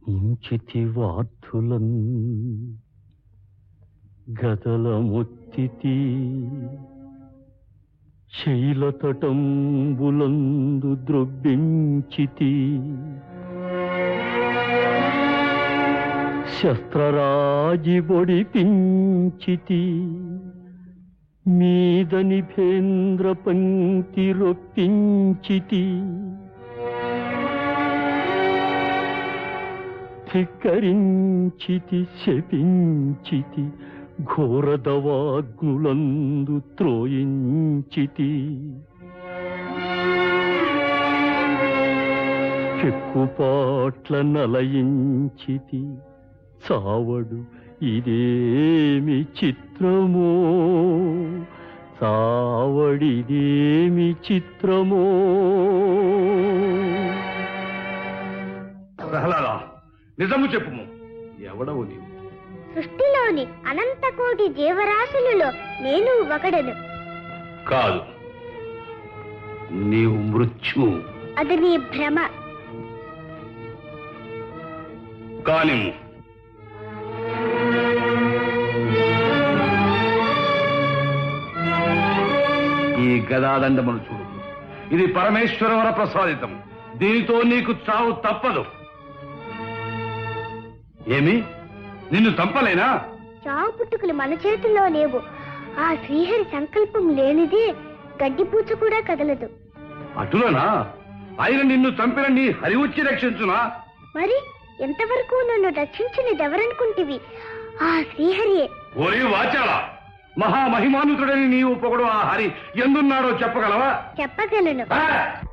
ఇంచితి వార్థులన్ గదల ముత్తితి శైలతటంబులందు ద్రొబ్బించితి శస్త్రరాజి బొడిపించితి మీదని భేంద్ర పంక్తి రొప్పించితి ధిక్కరించితి శపించితి ఘోరదవాగ్నులందు త్రోయించితి చెక్కుపాట్ల నలయించితి చావడు ఇదేమి చిత్రమో చావడిదేమి చిత్రమో ప్రహ్లాద నిజము చెప్పుము ఎవడవు నీవు సృష్టిలోని అనంత కోటి జీవరాశులలో నేను ఒకడను కాదు నీవు మృత్యువు అది నీ భ్రమ కానిము ఈ గదాదండమును చూడు ఇది పరమేశ్వరవర ప్రసాదితం దీనితో నీకు చావు తప్పదు ఏమి నిన్ను చంపలేనా చావు పుట్టుకలు మన చేతుల్లో లేవు ఆ శ్రీహరి సంకల్పం లేనిదే గడ్డిపూచ కూడా కదలదు అటులనా ఆయన నిన్ను చంపిన నీ హరి వచ్చి రక్షించునా మరి ఎంతవరకు నన్ను రక్షించినది ఎవరనుకుంటివి ఆ శ్రీహరియే ఓరి వాచాల మహామహిమానుతుడని నీవు పొగడు ఆ హరి ఎందున్నాడో చెప్పగలవా చెప్పగలను ఆ!